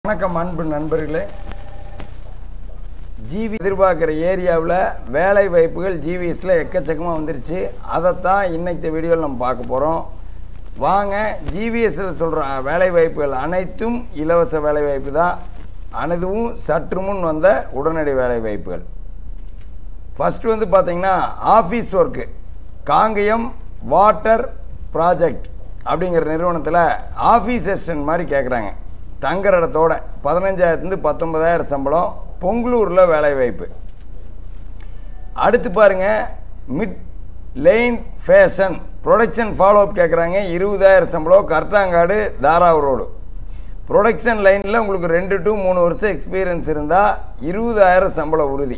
வணக்கம் அன்பு நண்பர்களே ஜிவி எதிர்பார்க்குற ஏரியாவில் வேலை வாய்ப்புகள் ஜிவிஎஸில் எக்கச்சக்கமாக வந்துருச்சு அதைத்தான் இன்னைக்கு வீடியோவில் நம்ம பார்க்க போகிறோம் வாங்க ஜிவிஎஸ்ஸில் சொல்கிற வேலை வாய்ப்புகள் அனைத்தும் இலவச வேலை வாய்ப்பு தான் அனைதும் சற்று முன் வந்த உடனடி வேலை வாய்ப்புகள் ஃபஸ்ட்டு வந்து பார்த்தீங்கன்னா office work Kangayam water project அப்படிங்கிற நிறுவனத்தில் ஆஃபீஸ் அசிஸ்டன்ட் மாதிரி கேட்குறாங்க தங்குற இடத்தோட பதினஞ்சாயிரத்துலேருந்து பத்தொன்பதாயிரம் சம்பளம் பொங்கலூரில் வேலை வாய்ப்பு அடுத்து பாருங்க mid line fashion production follow up கேட்குறாங்க இருபதாயிரம் சம்பளம் கர்ட்டாங்காடு தாராவூர் ரோடு ப்ரொடக்ஷன் லைனில் உங்களுக்கு ரெண்டு டு மூணு வருஷம் எக்ஸ்பீரியன்ஸ் இருந்தால் இருபதாயிரம் சம்பளம் உறுதி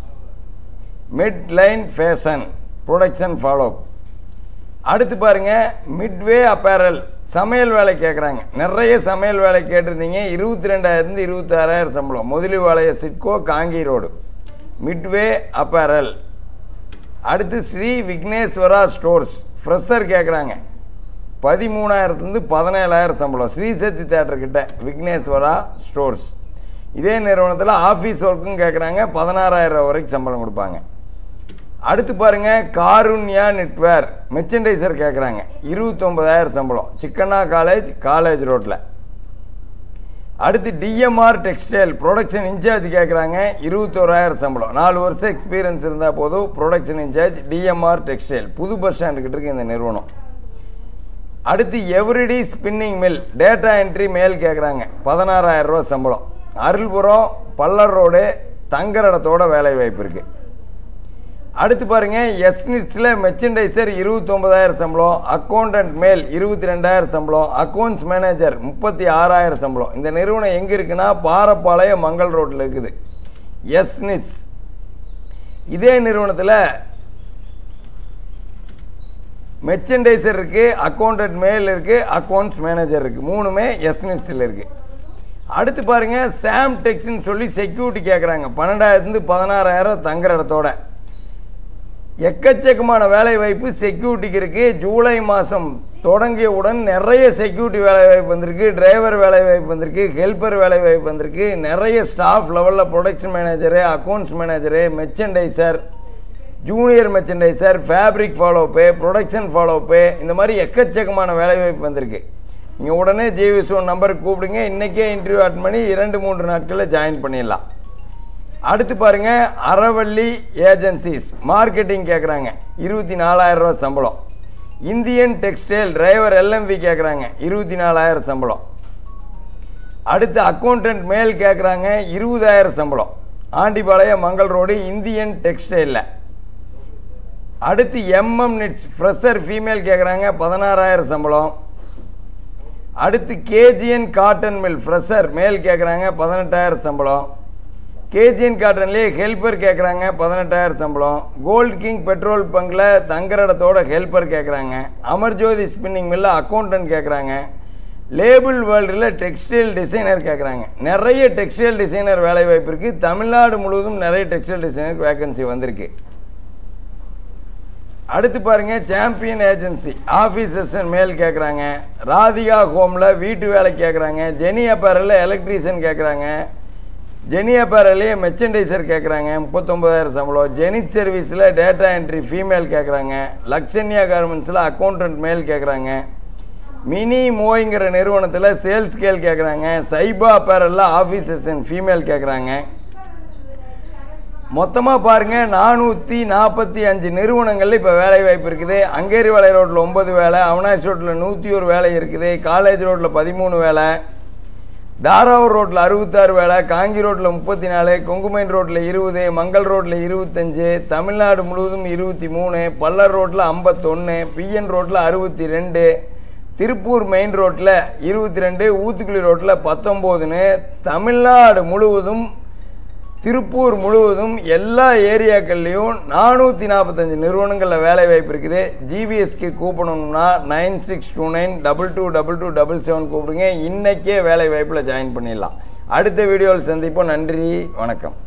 mid line fashion production follow அடுத்து பாருங்க மிட்வே அப்பேரல் சமையல் வேலை கேட்குறாங்க நிறைய சமையல் வேலை கேட்டிருந்தீங்க இருபத்தி ரெண்டாயிரத்து இருபத்தாறாயிரம் சம்பளம் முதலிவாளைய சிட்கோ காங்கி ரோடு மிட்வே அப்பேரல் அடுத்து ஸ்ரீ விக்னேஸ்வரா ஸ்டோர்ஸ் ஃப்ரெஷர் கேட்குறாங்க பதிமூணாயிரத்துலேருந்து பதினேழாயிரம் சம்பளம் ஸ்ரீ சக்தி தேட்டர் கிட்ட விக்னேஸ்வரா ஸ்டோர்ஸ் இதே நிறுவனத்தில் ஆஃபீஸ் ஒர்க்கும் கேட்குறாங்க பதினாறாயிரம் வரைக்கும் சம்பளம் கொடுப்பாங்க அடுத்து பாருங்க காருண்யா நெட்வேர் மெர்ச்சன்டைசர் கேட்குறாங்க இருபத்தொம்பதாயிரம் சம்பளம் சிக்கனா காலேஜ் காலேஜ் ரோட்டில் அடுத்து டிஎம்ஆர் டெக்ஸ்டைல் ப்ரொடக்ஷன் இன்சார்ஜ் கேட்குறாங்க இருபத்தோராயிரம் சம்பளம் நாலு வருஷம் எக்ஸ்பீரியன்ஸ் இருந்தால் போதும் ப்ரொடக்ஷன் இன்சார்ஜ் டிஎம்ஆர் டெக்ஸ்டைல் புது பஸ் ஸ்டாண்டு கிட்ட இருக்கு இந்த நிறுவனம் அடுத்து everyday spinning mill data entry male கேட்குறாங்க பதினாறாயிரம் ரூபா சம்பளம் அருள்புரம் பல்லர் ரோடு தங்குற இடத்தோட வேலை வாய்ப்பு இருக்குது அடுத்து பாருங்க எஸ்னிட்ஸில் மெர்ச்சன்டைசர் இருபத்தொம்பதாயிரம் சம்பளம் அக்கௌண்டன்ட் மேல் இருபத்தி ரெண்டாயிரம் சம்பளம் அக்கௌண்ட்ஸ் மேனேஜர் முப்பத்தி ஆறாயிரம் சம்பளம் இந்த நிறுவனம் எங்கே இருக்குன்னா பாரப்பாளையம் மங்கள் ரோட்டில் இருக்குது எஸ்னிட்ஸ் இதே நிறுவனத்தில் மெர்ச்சன்டைசர் இருக்குது அக்கௌண்டன்ட் மேல் இருக்குது அக்கௌண்ட்ஸ் மேனேஜர் இருக்குது மூணுமே எஸ்னிட்ஸில் இருக்குது அடுத்து பாருங்கள் சாம் டெக்ஸ்ன்னு சொல்லி செக்யூரிட்டி கேட்குறாங்க பன்னெண்டாயிரத்துலேருந்து பதினாறாயிரம் தங்குற இடத்தோட எக்கச்சக்கமான வேலை வாய்ப்பு செக்யூரிட்டிக்கு இருக்குது ஜூலை மாதம் தொடங்கியவுடன் நிறைய செக்யூரிட்டி வேலை வாய்ப்பு வந்திருக்கு டிரைவர் வேலை வாய்ப்பு வந்திருக்கு ஹெல்ப்பர் வேலை வாய்ப்பு வந்திருக்கு நிறைய ஸ்டாஃப் லெவலில் production manager accounts manager merchandiser junior merchandiser fabric follow up production follow up இந்த மாதிரி எக்கச்சக்கமான வேலை வாய்ப்பு வந்திருக்கு நீங்கள் உடனே ஜிவிஎஸ் நம்பருக்கு கூப்பிடுங்க இன்றைக்கே இன்டர்வியூ அட்டன் பண்ணி இரண்டு மூன்று நாட்களில் ஜாயின் பண்ணிடலாம் அடுத்து பாருங்க அறவள்ளி ஏஜென்சிஸ் மார்க்கெட்டிங் கேட்குறாங்க இருபத்தி நாலாயிரம் ரூபா சம்பளம் இந்தியன் டெக்ஸ்டைல் டிரைவர் எல்எம்பி கேட்குறாங்க இருபத்தி நாலாயிரம் சம்பளம் அடுத்து அக்கௌண்டன்ட் மேல் கேட்குறாங்க இருபதாயிரம் சம்பளம் ஆண்டிபாளையம் மங்கள் ரோடு இந்தியன் டெக்ஸ்டைலில் அடுத்து எம்எம் நிட்ஸ் ஃப்ரெஷர் ஃபீமேல் கேட்குறாங்க பதினாறாயிரம் சம்பளம் அடுத்து கேஜிஎன் காட்டன் மில் ஃப்ரெஷர் மேல் கேட்குறாங்க பதினெட்டாயிரம் சம்பளம் கேஜிஎன் காட்டன்லேயே ஹெல்ப்பர் கேட்குறாங்க பதினெட்டாயிரம் சம்பளம் கோல்ட் கிங் பெட்ரோல் பங்கில் தங்குற இடத்தோட ஹெல்ப்பர் கேட்குறாங்க அமர்ஜோதி ஸ்பின்னிங் மில்ல அக்கௌண்டன்ட் கேட்குறாங்க லேபிள் வேர்ல்டில் டெக்ஸ்டைல் டிசைனர் கேட்குறாங்க நிறைய டெக்ஸ்டைல் டிசைனர் வேலை வாய்ப்பு இருக்குது தமிழ்நாடு முழுவதும் நிறைய டெக்ஸ்டைல் டிசைனர் வேகன்சி வந்திருக்கு அடுத்து பாருங்க சாம்பியன் ஏஜென்சி ஆஃபீஸ் அசிஸ்டன்ட் மேல் கேட்குறாங்க ராதிகா ஹோமில் வீட்டு வேலை கேட்குறாங்க ஜெனி அப்பேரலில் எலக்ட்ரீஷியன் கேட்குறாங்க ஜெனி அப்பேரலே மெர்ச்சன்டைசர் கேட்குறாங்க முப்பத்தொம்பதாயிரம் சம்பளம் ஜெனித் சர்வீஸில் டேட்டா என்ட்ரி ஃபீமேல் கேட்குறாங்க லக்ஷன்யா கார்மெண்ட்ஸில் அக்கௌண்டன்ட் மேல் கேட்குறாங்க மினி மோய்ங்கிற நிறுவனத்தில் சேல்ஸ் ஸ்கேல் கேட்குறாங்க சைபா அப்பேரலில் ஆஃபீஸ் அசிஸ்டன்ட் ஃபீமேல் கேட்குறாங்க மொத்தமாக பாருங்கள் நானூற்றி நாற்பத்தி அஞ்சு நிறுவனங்களில் இப்போ வேலை வாய்ப்பு இருக்குது அங்கேரி வலை ரோட்டில் ஒம்பது வேலை அவனாஷ் ரோட்டில் நூற்றி ஒரு வேலை இருக்குது காலேஜ் ரோட்டில் பதிமூணு வேலை தாராவூர் ரோட்டில் அறுபத்தாறு வேலை காங்கி ரோட்டில் முப்பத்தி நாலு கொங்குமைன் ரோட்டில் இருபது மங்கள் ரோட்டில் இருபத்தஞ்சு தமிழ்நாடு முழுவதும் இருபத்தி மூணு பல்லர் ரோட்டில் ஐம்பத்தொன்று பிஎன் ரோட்டில் அறுபத்தி ரெண்டு திருப்பூர் மெயின் ரோட்டில் இருபத்தி ரெண்டு ஊத்துக்குளி ரோட்டில் பத்தொம்போதுன்னு தமிழ்நாடு முழுவதும் திருப்பூர் முழுவதும் எல்லா ஏரியாக்கள்லேயும் நானூற்றி நாற்பத்தஞ்சு நிறுவனங்களில் வேலை வாய்ப்பு இருக்குது ஜிபிஎஸ்க்கு கூப்பிடணும்னா nine six two nine double two double two double seven கூப்பிடுங்க இன்றைக்கே வேலை வாய்ப்பில் ஜாயின் பண்ணிடலாம் அடுத்த வீடியோவில் சந்திப்போம் நன்றி வணக்கம்